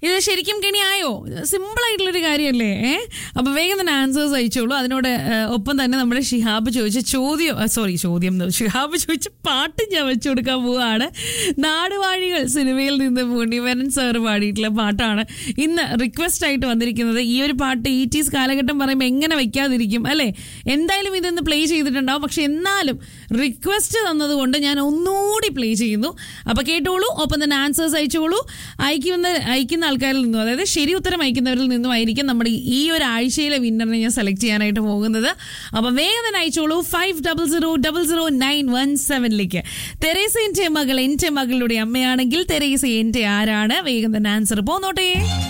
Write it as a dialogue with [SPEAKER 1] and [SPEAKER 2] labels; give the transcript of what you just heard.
[SPEAKER 1] ഇത് ശരിക്കും കെണിയായോ സിമ്പിൾ ആയിട്ടുള്ളൊരു കാര്യമല്ലേ ഏ അപ്പൊ വേഗം തന്നെ ആൻസേഴ്സ് അയച്ചോളൂ അതിനോട് ഏ, ഒപ്പം തന്നെ നമ്മുടെ ഷിഹാബ് ചോദിച്ച ചോദ്യം സോറി ചോദ്യം എന്ന്, ഷിഹാബ് ചോദിച്ച പാട്ട് ഞാൻ വെച്ചു കൊടുക്കാൻ പോവുകയാണ് നാടുവാഴികൾ സിനിമയിൽ നിന്ന് മുനിവരൻ സാർ പാടിയിട്ടുള്ള പാട്ടാണ് ഇന്ന് റിക്വസ്റ്റ് ആയിട്ട് വന്നിരിക്കുന്നത് ഈ ഒരു പാട്ട് ഈ ടീസ് കാലഘട്ടം പറയുമ്പോൾ എങ്ങനെ വെക്കാതിരിക്കും അല്ലേ എന്തായാലും ഇതൊന്ന് പ്ലേ ചെയ്തിട്ടുണ്ടാവും പക്ഷെ എന്നാലും റിക്വസ്റ്റ് തന്നതുകൊണ്ട് ഞാൻ ഒന്നുകൂടി പ്ലേ ചെയ്യുന്നു അപ്പൊ കേട്ടോളൂ ഒപ്പം തന്നെ ആൻസേഴ്സ് അയച്ചോളൂ അയക്കുന്ന അയക്കുന്ന ആൾക്കാരിൽ നിന്നും അതായത് ശരി ഉത്തരം അയക്കുന്നവരിൽ നിന്നും ആയിരിക്കും നമ്മുടെ ഈ ഒരു ആഴ്ചയിലെ വിന്നറിനെ ഞാൻ സെലക്ട് ചെയ്യാനായിട്ട് പോകുന്നത് അപ്പൊ വേഗം തന്നെ അയച്ചോളൂ five double zero double zero nine one സെവനിലേക്ക് തെരേസ എന്റെ മകൾ എന്റെ മകളുടെ അമ്മയാണെങ്കിൽ തെരേസ എന്റെ ആരാണ് വേഗം തന്നെ ആൻസർ പോന്നോട്ടെ